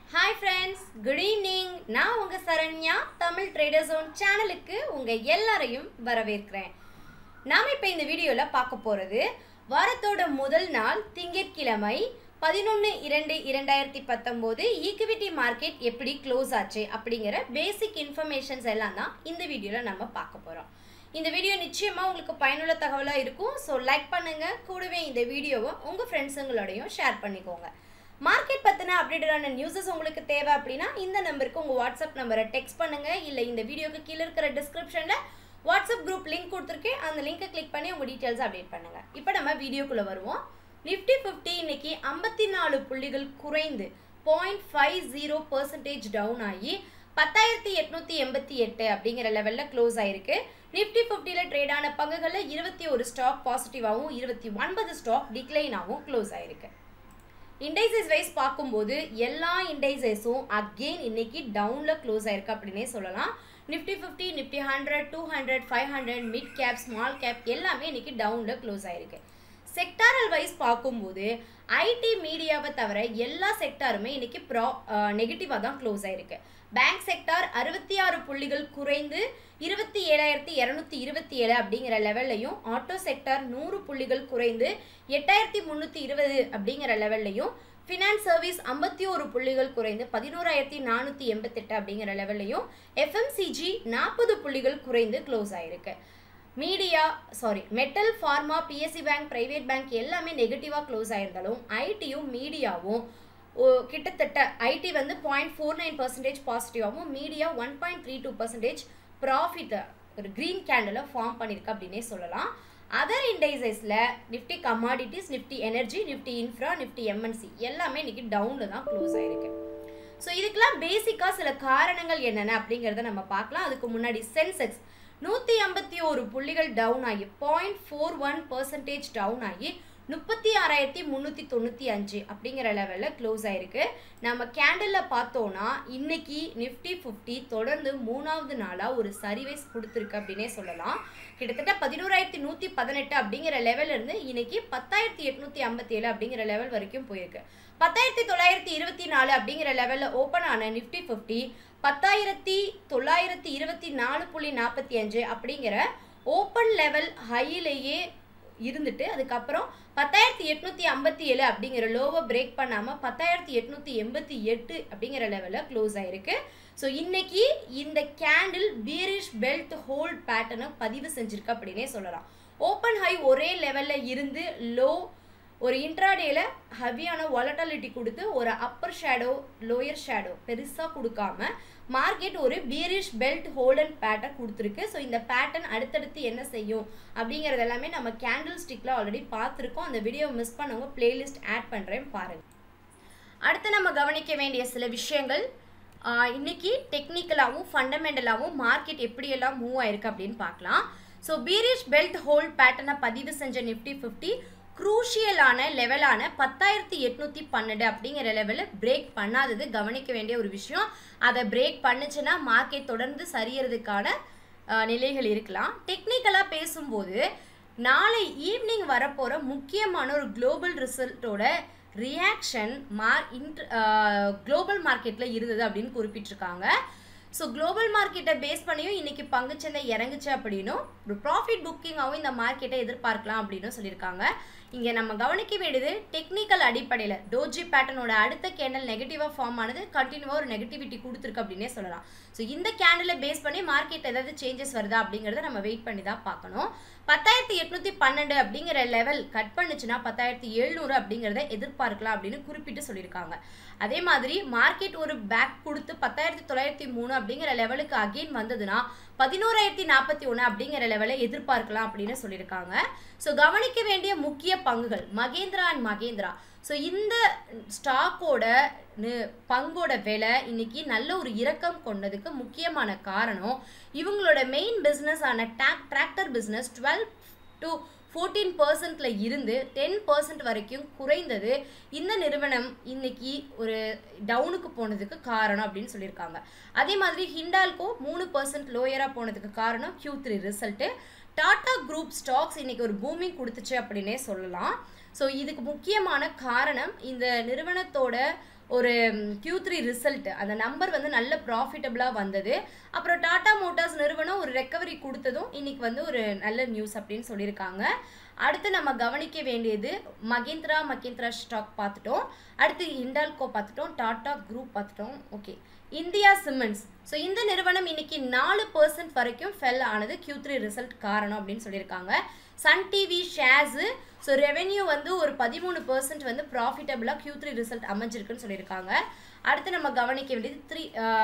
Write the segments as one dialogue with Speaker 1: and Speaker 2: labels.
Speaker 1: hi friends good evening நான் உங்கள் Saranya Tamil trader zone சேனலுக்கு உங்கள் எல்லாரையும் வரவேற்கிறேன் நாம் இப்போ இந்த வீடியோவில் பார்க்க போகிறது வாரத்தோட முதல் நாள் திங்கட்கிழமை பதினொன்று இரண்டு இரண்டாயிரத்தி பத்தொம்போது ஈக்விட்டி மார்க்கெட் எப்படி க்ளோஸ் ஆச்சு அப்படிங்கிற பேசிக் இன்ஃபர்மேஷன்ஸ் எல்லாம் தான் இந்த வீடியோவில் நம்ம பார்க்க போகிறோம் இந்த வீடியோ நிச்சயமாக உங்களுக்கு பயனுள்ள தகவலாக இருக்கும் ஸோ லைக் பண்ணுங்கள் கூடவே இந்த வீடியோவை உங்கள் ஃப்ரெண்ட்ஸுங்களோடையும் ஷேர் பண்ணிக்கோங்க மார்க்கெட் பற்றின அப்டேட்டடான நியூஸஸ் உங்களுக்கு தேவை அப்படின்னா இந்த நம்பருக்கு உங்கள் வாட்ஸ்அப் நம்பரை டெக்ஸ்ட் பண்ணுங்கள் இல்லை இந்த வீடியோக்கு கீழே இருக்கிற டிஸ்கிரிப்ஷனில் வாட்ஸ்அப் குரூப் லிங்க் கொடுத்துருக்கேன் அந்த லிங்கை கிளிக் பண்ணி உங்கள் டீட்டெயில்ஸ் அப்டேட் பண்ணுங்கள் இப்போ நம்ம வீடியோக்குள்ளே வருவோம் நிஃப்டி ஃபிஃப்டி இன்னைக்கு ஐம்பத்தி நாலு புள்ளிகள் குறைந்து point five zero percentage down ஆகி பத்தாயிரத்தி எட்நூற்றி எண்பத்தி எட்டு அப்படிங்கிற லெவலில் க்ளோஸ் ஆயிருக்கு நிஃப்டி ஃபிஃப்டியில் ட்ரேட் ஆன பங்குகளில் இருபத்தி ஒரு ஸ்டாக் பாசிட்டிவாகவும் இருபத்தி ஒன்பது ஸ்டாக் டிக்ளைனாகவும் க்ளோஸ் ஆயிருக்கு இண்டைசஸ் வைஸ் பார்க்கும்போது எல்லா இண்டைசஸும் அகெயின் இன்னைக்கு டவுனில் க்ளோஸ் ஆயிருக்கு அப்படின்னே சொல்லலாம் Nifty fifty Nifty hundred two hundred five hundred mid cap small cap எல்லாமே இன்னைக்கு டவுனில் க்ளோஸ் ஆயிருக்கு செக்டாரல் வைஸ் பார்க்கும்போது ஐடி மீடியாவை தவிர எல்லா செக்டாருமே இன்னைக்கு ப்ரா நெகட்டிவாக தான் க்ளோஸ் ஆயிருக்கு பேங்க் செக்டார் அறுபத்தி ஆறு புள்ளிகள் குறைந்து இருபத்தி ஏழாயிரத்தி இரநூத்தி இருபத்தி ஏழு அப்படிங்கிற லெவல்லையும் ஆட்டோ செக்டார் நூறு புள்ளிகள் குறைந்து எட்டாயிரத்தி முந்நூற்றி இருபது அப்படிங்கிற லெவல்லையும் ஃபினான்ஸ் சர்வீஸ் ஐம்பத்தி ஒரு புள்ளிகள் குறைந்து பதினோராயிரத்தி நானூற்றி எண்பத்தெட்டு அப்படிங்கிற லெவல்லையும் எஃப்எம்சிஜி நாற்பது புள்ளிகள் குறைந்து க்ளோஸ் ஆயிருக்கு media sorry metal pharma PSC bank private bank எல்லாமே நெகட்டிவாக க்ளோஸ் ஆயிருந்தாலும் ஐடியும் மீடியாவும் கிட்டத்தட்ட ஐடி வந்து பாயிண்ட் ஃபோர் நைன் பர்சன்டேஜ் பாசிட்டிவாகவும் media one point three two percentage profit ஒரு க்ரீன் கேண்டில் ஃபார்ம் பண்ணியிருக்கு அப்படின்னே சொல்லலாம் அதர் இண்டைசஸில் Nifty commodities Nifty energy Nifty infra Nifty MNC எல்லாமே இன்னைக்கு டவுனில் தான் க்ளோஸ் ஆயிருக்கு ஸோ இதுக்கெல்லாம் பேசிக்காக சில காரணங்கள் என்னென்ன அப்படிங்கிறத நம்ம பார்க்கலாம் அதுக்கு முன்னாடி சென்செக்ஸ் நூற்றி ஐம்பத்தி ஒரு புள்ளிகள் டவுன் ஆகி point four one percentage down ஆகி முப்பத்தி ஆறாயிரத்தி முந்நூற்றி தொண்ணூற்றி அஞ்சு அப்படிங்கிற லெவலில் க்ளோஸ் ஆயிருக்கு நம்ம கேண்டலில் பார்த்தோன்னா இன்னைக்கு நிஃப்டி ஃபிஃப்டி தொடர்ந்து மூணாவது நாளாக ஒரு சரிவைஸ் கொடுத்துருக்கு அப்படின்னே சொல்லலாம் கிட்டத்தட்ட பதினோராயிரத்தி நூற்றி பதினெட்டு அப்படிங்கிற லெவலிருந்து இன்னைக்கு பத்தாயிரத்தி எட்நூற்றி ஐம்பத்தி ஏழு அப்படிங்கிற லெவல் வரைக்கும் போயிருக்கு பத்தாயிரத்தி தொள்ளாயிரத்தி இருபத்தி நாலு அப்படிங்கிற லெவலில் ஓப்பன் ஆன நிஃப்டி ஃபிஃப்டி பத்தாயிரத்தி தொள்ளாயிரத்தி இருபத்தி நாலு புள்ளி நாற்பத்தி அஞ்சு அப்படிங்கிற ஓப்பன் லெவல் ஹையிலேயே இருந்துட்டு அதுக்கப்புறம் பத்தாயிரத்தி எட்நூற்றி ஐம்பத்தி ஏழு அப்படிங்கிற லோவை பிரேக் பண்ணாமல் பத்தாயிரத்தி எட்நூற்றி எண்பத்தி எட்டு அப்படிங்கிற லெவலில் க்ளோஸ் ஆயிருக்கு ஸோ இன்னைக்கு இந்த கேண்டில் பீரிஷ் பெல்ட் ஹோல்ட் பேட்டர்னை பதிவு செஞ்சிருக்கு அப்படின்னே சொல்லலாம் ஓப்பன் ஹை ஒரே லெவலில் இருந்து லோ ஒரு இன்ட்ராடேல ஹெவியான வாலட்டாலிட்டி கொடுத்து ஒரு அப்பர் ஷேடோ லோயர் ஷேடோ பெருசாக கொடுக்காம மார்க்கெட் ஒரு பீரிஷ் பெல்ட் ஹோல்டன் பேட்டர்ன் கொடுத்துருக்கு ஸோ இந்த பேட்டர்ன் அடுத்தடுத்து என்ன செய்யும் அப்படிங்கிறது எல்லாமே நம்ம கேண்டில் ஸ்டிக்கில் ஆல்ரெடி பார்த்துருக்கோம் அந்த வீடியோ மிஸ் பண்ணவங்க பிளேலிஸ்ட் ஆட் பண்ணுறேன் பாருங்கள் அடுத்து நம்ம கவனிக்க வேண்டிய சில விஷயங்கள் இன்னைக்கு டெக்னிக்கலாகவும் ஃபண்டமெண்டலாகவும் மார்க்கெட் எப்படியெல்லாம் மூவ் ஆயிருக்கு அப்படின்னு பார்க்கலாம் ஸோ பீரிஷ் பெல்ட் ஹோல்ட் பேட்டர்னை பதிவு செஞ்ச நிஃப்டி ஃபிஃப்டி குரூஷியலான லெவலான பத்தாயிரத்தி எட்நூற்றி பன்னெண்டு அப்படிங்கிற லெவலில் பிரேக் பண்ணாதது கவனிக்க வேண்டிய ஒரு விஷயம் அதை பிரேக் பண்ணுச்சுன்னா மார்க்கெட் தொடர்ந்து சரியறதுக்கான நிலைகள் இருக்கலாம் டெக்னிக்கலாக பேசும்போது நாளை ஈவினிங் வரப்போகிற முக்கியமான ஒரு குளோபல் ரிசல்ட்டோட ரியாக்ஷன் மார் இன்ட் குளோபல் மார்க்கெட்டில் இருந்தது அப்படின்னு குறிப்பிட்டிருக்காங்க ஸோ குளோபல் மார்க்கெட்டை பேஸ் பண்ணியும் இன்னைக்கு பங்குச்சந்தை இறங்குச்சு அப்படின்னும் ஒரு ப்ராஃபிட் புக்கிங்காகவும் இந்த மார்க்கெட்டை எதிர்பார்க்கலாம் அப்படின்னு சொல்லியிருக்காங்க இங்கே நம்ம கவனிக்க வேண்டியது டெக்னிக்கல் அடிப்படையில் டோஜி பேட்டர்னோட அடுத்த கேண்டல் நெகட்டிவாக ஃபார்ம் ஆனது கண்டினியூவாக ஒரு நெகட்டிவிட்டி கொடுத்துருக்கு அப்படின்னே சொல்லலாம் ஸோ இந்த கேண்டலை பேஸ் பண்ணி மார்க்கெட் ஏதாவது சேஞ்சஸ் வருதா அப்படிங்கிறத நம்ம வெயிட் பண்ணி தான் பார்க்கணும் பத்தாயிரத்தி எட்நூற்றி பன்னெண்டு அப்படிங்கிற லெவல் கட் பண்ணுச்சுன்னா பத்தாயிரத்தி எழுநூறு அப்படிங்கிறத எதிர்பார்க்கலாம் அப்படின்னு குறிப்பிட்டு சொல்லியிருக்காங்க அதே மாதிரி மார்க்கெட் ஒரு பேக் கொடுத்து பத்தாயிரத்தி தொள்ளாயிரத்தி மூணு அப்படிங்கிற லெவலுக்கு அகெயின் வந்ததுன்னா பதினோராயிரத்தி நாற்பத்தி ஒன்று அப்படிங்கிற லெவலை எதிர்பார்க்கலாம் அப்படின்னு சொல்லியிருக்காங்க ஸோ கவனிக்க வேண்டிய முக்கிய பங்குகள் மகேந்திரா அண்ட் மகேந்திரா ஸோ இந்த ஸ்டாக்கோட பங்கோட விலை இன்னைக்கு நல்ல ஒரு இறக்கம் கொண்டதுக்கு முக்கியமான காரணம் இவங்களோட மெயின் பிஸ்னஸ் ஆன டாக் tractor business twelve to fourteen பர்சன்ட்ல இருந்து டென் பர்சன்ட் வரைக்கும் குறைந்தது இந்த நிறுவனம் இன்னைக்கு ஒரு டவுனுக்கு போனதுக்கு காரணம் அப்படின்னு சொல்லியிருக்காங்க அதே மாதிரி ஹிண்டால்கோ மூணு பர்சன்ட் லோயராக போனதுக்கு காரணம் Q three result Tata group stocks இன்னைக்கு ஒரு பூமிங் கொடுத்துச்சு அப்படின்னே சொல்லலாம் ஸோ இதுக்கு முக்கியமான காரணம் இந்த நிறுவனத்தோட ஒரு Q3 த்ரீ ரிசல்ட் அந்த நம்பர் வந்து நல்ல ப்ராஃபிட்டபுளாக வந்தது அப்புறம் டாடா மோட்டார்ஸ் நிறுவனம் ஒரு ரெக்கவரி கொடுத்ததும் இன்னைக்கு வந்து ஒரு நல்ல நியூஸ் அப்படின்னு சொல்லியிருக்காங்க அடுத்து நம்ம கவனிக்க வேண்டியது மகேந்திரா மகேந்திரா ஸ்டாக் பார்த்துட்டோம் அடுத்து இண்டால்கோ பார்த்துட்டோம் டாடா குரூப் பார்த்துட்டோம் ஓகே இந்தியா சிமெண்ட்ஸ் ஸோ இந்த நிறுவனம் இன்னைக்கு நாலு பர்சன்ட் வரைக்கும் ஃபெல் ஆனது Q3 த்ரீ ரிசல்ட் காரணம் அப்படின்னு சொல்லியிருக்காங்க Sun TV shares so revenue வந்து ஒரு பதிமூணு பர்சன்ட் வந்து ப்ராஃபிட்டபுளாக Q3 த்ரீ ரிசல்ட் அமைஞ்சிருக்குன்னு சொல்லியிருக்காங்க அடுத்து நம்ம கவனிக்க வேண்டியது three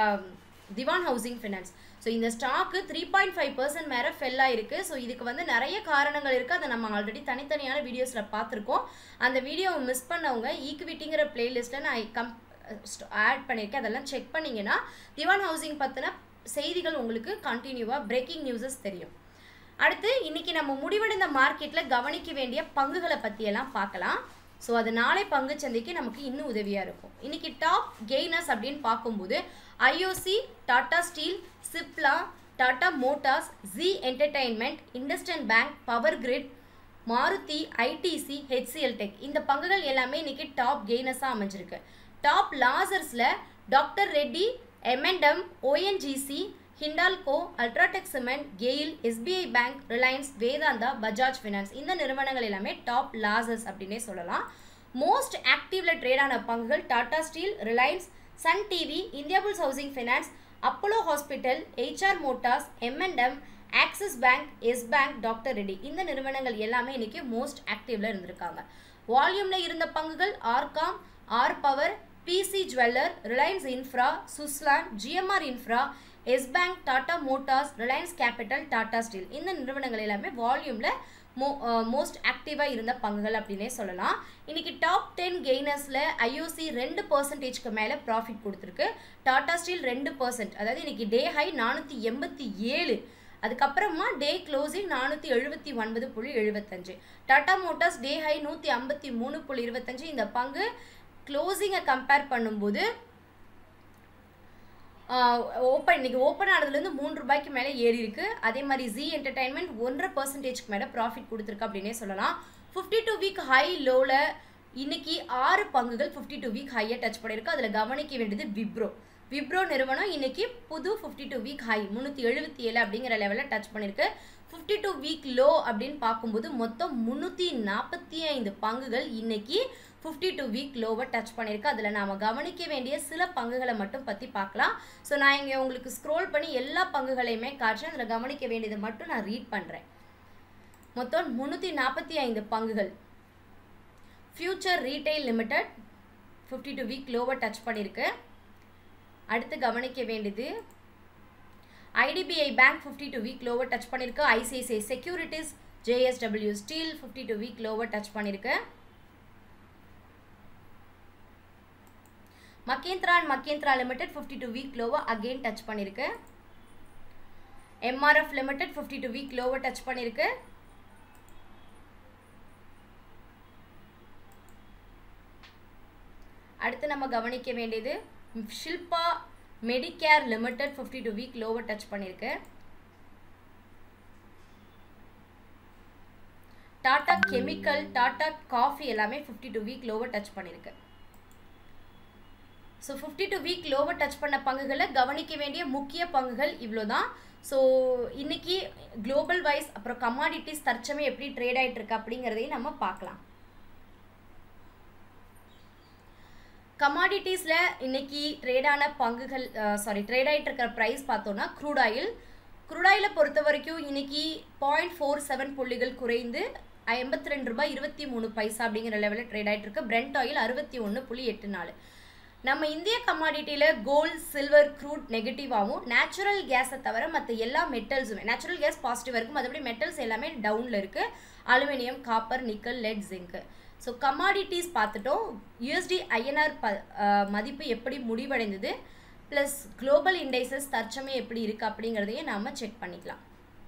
Speaker 1: Dewan housing finance so இந்த stock three point five percent மேலே ஃபெல் ஆயிருக்கு ஸோ இதுக்கு வந்து நிறைய காரணங்கள் இருக்குது அதை நம்ம ஆல்ரெடி தனித்தனியான வீடியோஸில் பார்த்துருக்கோம் அந்த வீடியோவை மிஸ் பண்ணவங்க ஈக்விட்டிங்கிற பிளேலிஸ்ட்டில் நான் கம் ஆட் பண்ணியிருக்கேன் அதெல்லாம் செக் பண்ணிங்கன்னா திவான் ஹவுசிங் பற்றின செய்திகள் உங்களுக்கு கண்டினியூவாக பிரேக்கிங் நியூஸஸ் தெரியும் அடுத்து இன்னைக்கு நம்ம முடிவடைந்த மார்க்கெட்டில் கவனிக்க வேண்டிய பங்குகளை பற்றியெல்லாம் பார்க்கலாம் ஸோ அது நாளை பங்கு சந்தைக்கு நமக்கு இன்னும் உதவியாக இருக்கும் இன்னைக்கு டாப் கெய்னர்ஸ் அப்படின்னு பார்க்கும்போது IOC Tata steel Cipla Tata motors Zee entertainment IndusInd bank power grid Maruti ITC HCL tech இந்த பங்குகள் எல்லாமே இன்னைக்கு டாப் கெய்னர்ஸாக அமைஞ்சிருக்கு டாப் லாசர்ஸில் doctor Reddy M and M ONGC Hindalco UltraTech cement GAIL SBI bank Reliance Vedanta Bajaj finance இந்த நிறுவனங்கள் எல்லாமே டாப் லாசர்ஸ் அப்படின்னே சொல்லலாம் மோஸ்ட் ஆக்டிவ்ல ட்ரேட் ஆன பங்குகள் Tata steel Reliance Sun TV India bulls housing finance Apollo hospital HR motors M and M Axis bank Yes bank doctor Reddy இந்த நிறுவனங்கள் எல்லாமே இன்னைக்கு மோஸ்ட் ஆக்டிவ்ல இருந்திருக்காங்க வால்யூம்ல இருந்த பங்குகள் RCom R power PC jeweller Reliance infra Suzlon GMR infra Yes bank Tata motors Reliance capital Tata steel இந்த நிறுவனங்கள் எல்லாமே வால்யூமில் மோ மோஸ்ட் ஆக்டிவாக இருந்த பங்குகள் அப்படின்னே சொல்லலாம் இன்னைக்கு டாப் டென் கெய்னர்ஸில் ஐஓசி ரெண்டு பர்சன்டேஜ்க்கு மேலே ப்ராஃபிட் கொடுத்துருக்கு டாடா ஸ்டீல் ரெண்டு பர்சன்ட் அதாவது இன்னைக்கு டே ஹை நானூற்றி எண்பத்தி ஏழு அதுக்கப்புறமா டே க்ளோசிங் நானூற்றி எழுபத்தி ஒன்பது புள்ளி எழுபத்தஞ்சு டாடா மோட்டார்ஸ் டே ஹை நூற்றி ஐம்பத்தி மூணு புள்ளி இருபத்தஞ்சு இந்த பங்கு க்ளோசிங்கை கம்பேர் பண்ணும்போது ஓப்பன் இன்னைக்கு ஓப்பன் ஆனதுலேருந்து மூணு ரூபாய்க்கு மேலே ஏறி இருக்கு அதே மாதிரி ஜி என்டர்டைன்மெண்ட் ஒன்றரை பர்சன்டேஜ்க்கு மேலே ப்ராஃபிட் கொடுத்துருக்கு அப்படின்னே சொல்லலாம் ஃபிஃப்டி டூ வீக் ஹை லோவில் இன்னைக்கு ஆறு பங்குகள் ஃபிஃப்டி டூ வீக் ஹையை டச் பண்ணியிருக்கு அதில் கவனிக்க வேண்டியது விப்ரோ விப்ரோ நிறுவனம் இன்னைக்கு புது ஃபிஃப்டி டூ வீக் ஹை முந்நூற்றி எழுபத்தி ஏழு அப்படிங்கிற லெவலில் டச் பண்ணியிருக்கு ஃபிஃப்டி டூ வீக் லோ அப்படின்னு பார்க்கும்போது மொத்தம் முந்நூற்றி நாற்பத்தி ஐந்து பங்குகள் இன்னைக்கு ஃபிஃப்டி டூ வீக் லோவை டச் பண்ணியிருக்கு அதில் நாம் கவனிக்க வேண்டிய சில பங்குகளை மட்டும் பற்றி பார்க்கலாம் ஸோ நான் இங்கே உங்களுக்கு ஸ்க்ரோல் பண்ணி எல்லா பங்குகளையுமே காட்டுறேன் அதில் கவனிக்க வேண்டியதை மட்டும் நான் ரீட் பண்ணுறேன் மொத்தம் முந்நூற்றி நாற்பத்தி ஐந்து பங்குகள் future retail limited fifty two week லோவை டச் பண்ணியிருக்கு அடுத்து கவனிக்க வேண்டியது IDBI bank fifty two week லோவை டச் பண்ணியிருக்கு ICICI securities JSW steel fifty two week லோவை டச் பண்ணியிருக்கு Mahindra and Mahindra limited fifty two week லோவை அகெயின் டச் பண்ணியிருக்கு MRF limited fifty two week லோவை டச் பண்ணியிருக்கு அடுத்து நம்ம கவனிக்க வேண்டியது Shilpa medicare limited fifty two week லோவை டச் பண்ணியிருக்கு டாடா கெமிக்கல் டாடா காஃபி எல்லாமே ஃபிஃப்டி டூ வீக் லோவை டச் பண்ணியிருக்கு ஸோ ஃபிஃப்டி டூ வீக் லோவை டச் பண்ண பங்குகளை கவனிக்க வேண்டிய முக்கிய பங்குகள் இவ்வளோ தான் ஸோ இன்னைக்கு குளோபல் வைஸ் அப்புறம் கமாடிட்டிஸ் தற்சமே எப்படி ட்ரேட் ஆகிட்டு இருக்கு அப்படிங்கிறதையும் நம்ம பார்க்கலாம் கமாடிட்டிஸில் இன்னைக்கு ட்ரேடான பங்குகள் சாரி ட்ரேட் ஆகிட்டு இருக்கிற ப்ரைஸ் பார்த்தோன்னா க்ரூட் ஆயில் க்ரூட் ஆயிலை பொறுத்த வரைக்கும் இன்னைக்கு பாயிண்ட் ஃபோர் செவன் புள்ளிகள் குறைந்து எண்பத்தி ரெண்டு ரூபாய் இருபத்தி மூணு பைசா அப்படிங்கிற லெவலில் ட்ரேட் ஆகிட்டு இருக்கு பிரெண்ட் ஆயில் அறுபத்தி ஒன்று புள்ளி எட்டு நாலு நம்ம இந்திய கமாடிட்டியில் கோல்டு சில்வர் க்ரூட் நெகட்டிவாகவும் நேச்சுரல் கேஸை தவிர மற்ற எல்லா மெட்டல்ஸுமே நேச்சுரல் கேஸ் பாசிட்டிவாக இருக்கும் மற்றபடி மெட்டல்ஸ் எல்லாமே டவுனில் இருக்குது aluminium copper nickel lead zinc so commodities பார்த்துட்டோம் யூஎஸ்டி ஐஎன்ஆர் ப மதிப்பு எப்படி முடிவடைந்தது ப்ளஸ் குளோபல் இண்டைசஸ் தற்சமே எப்படி இருக்குது அப்படிங்கிறதையும் நாம் செக் பண்ணிக்கலாம்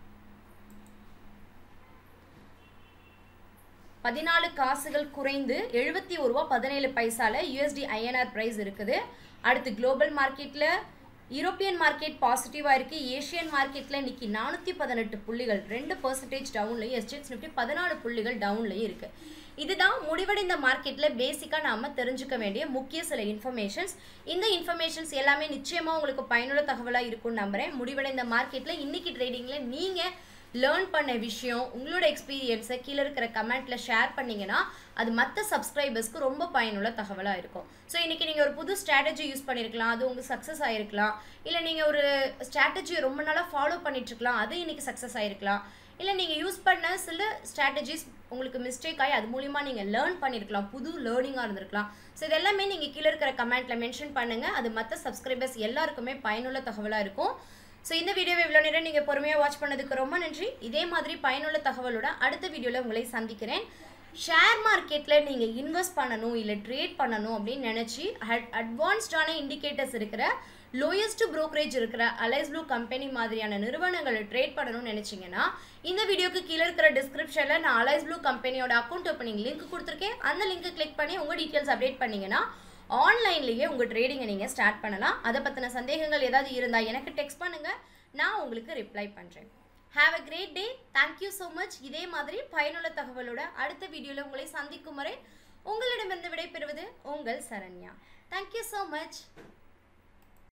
Speaker 1: பதினாலு காசுகள் குறைந்து எழுபத்தி ஒரு ரூபா பதினேழு பைசால யூஎஸ்டி ஐஎன்ஆர் ப்ரைஸ் இருக்குது அடுத்து குளோபல் மார்க்கெட்டில் யூரோப்பியன் மார்க்கெட் பாசிட்டிவாக இருக்குது ஏஷியன் மார்க்கெட்டில் இன்னைக்கு நானூற்றி பதினெட்டு புள்ளிகள் ரெண்டு பர்சன்டேஜ் டவுன்லையும் எஸ்டேட்ஸ் நிஃப்டி பதினாலு புள்ளிகள் டவுன்லையும் இருக்குது இதுதான் முடிவடைந்த மார்க்கெட்டில் பேசிக்காக நாம் தெரிஞ்சுக்க வேண்டிய முக்கிய சில இன்ஃபர்மேஷன்ஸ் இந்த இன்ஃபர்மேஷன்ஸ் எல்லாமே நிச்சயமாக உங்களுக்கு பயனுள்ள தகவலாக இருக்கும்னு நம்புகிறேன் முடிவடைந்த மார்க்கெட்டில் இன்னைக்கு ட்ரேடிங்கில் நீங்கள் லேர்ன் பண்ண விஷயம் உங்களோட எக்ஸ்பீரியன்ஸை கீழே இருக்கிற கமெண்ட்டில் ஷேர் பண்ணிங்கன்னா அது மற்ற சப்ஸ்கிரைபர்ஸ்க்கு ரொம்ப பயனுள்ள தகவலாக இருக்கும் ஸோ இன்றைக்கி நீங்கள் ஒரு புது ஸ்ட்ராட்டஜி யூஸ் பண்ணியிருக்கலாம் அது உங்களுக்கு சக்ஸஸ் ஆகிருக்கலாம் இல்லை நீங்கள் ஒரு ஸ்ட்ராட்டஜியை ரொம்ப நாளாக ஃபாலோ பண்ணிட்டுருக்கலாம் அது இன்றைக்கி சக்ஸஸ் ஆகிருக்கலாம் இல்லை நீங்கள் யூஸ் பண்ண சில ஸ்ட்ராட்டஜிஸ் உங்களுக்கு மிஸ்டேக் ஆகி அது மூலிமா நீங்கள் லேர்ன் பண்ணியிருக்கலாம் புது லேர்னிங்காக இருந்திருக்கலாம் ஸோ இது எல்லாமே நீங்கள் கீழே இருக்கிற கமெண்ட்டில் மென்ஷன் பண்ணுங்கள் அது மற்ற சப்ஸ்கிரைபர்ஸ் எல்லாருக்குமே பயனுள்ள தகவலாக இருக்கும் ஸோ இந்த வீடியோவை இவ்வளோ நேரம் நீங்கள் பொறுமையாக வாட்ச் பண்ணதுக்கு ரொம்ப நன்றி இதே மாதிரி பயனுள்ள தகவலோட அடுத்த வீடியோவில் உங்களை சந்திக்கிறேன் ஷேர் மார்க்கெட்டில் நீங்கள் இன்வெஸ்ட் பண்ணணும் இல்லை ட்ரேட் பண்ணணும் அப்படின்னு நினச்சி அட்வான்ஸ்டான இண்டிகேட்டர்ஸ் இருக்கிற லோயஸ்ட் brokerage இருக்கிற அலைஸ் ப்ளூ கம்பெனி மாதிரியான நிறுவனங்களை ட்ரேட் பண்ணணும்னு நினச்சிங்கன்னா இந்த வீடியோக்கு கீழே இருக்கிற டிஸ்கிரிப்ஷனில் நான் அலைஸ் ப்ளூ கம்பெனியோட அக்கௌண்ட் ஓப்பனிங் லிங்க் கொடுத்துருக்கேன் அந்த லிங்க்கை கிளிக் பண்ணி உங்கள் டீட்டெயில்ஸ் அப்டேட் பண்ணிங்கன்னா ஆன்லைன்லேயே உங்கள் ட்ரேடிங்கை நீங்கள் ஸ்டார்ட் பண்ணலாம் அதை பற்றின சந்தேகங்கள் ஏதாவது இருந்தால் எனக்கு டெக்ஸ்ட் பண்ணுங்கள் நான் உங்களுக்கு ரிப்ளை பண்ணுறேன் have a great day thank you so much இதே மாதிரி பயனுள்ள தகவலோட அடுத்த வீடியோவில் உங்களை சந்திக்கும் வரை உங்களிடமிருந்து விடைபெறுவது உங்கள் சரண்யா தேங்க்யூ ஸோ மச்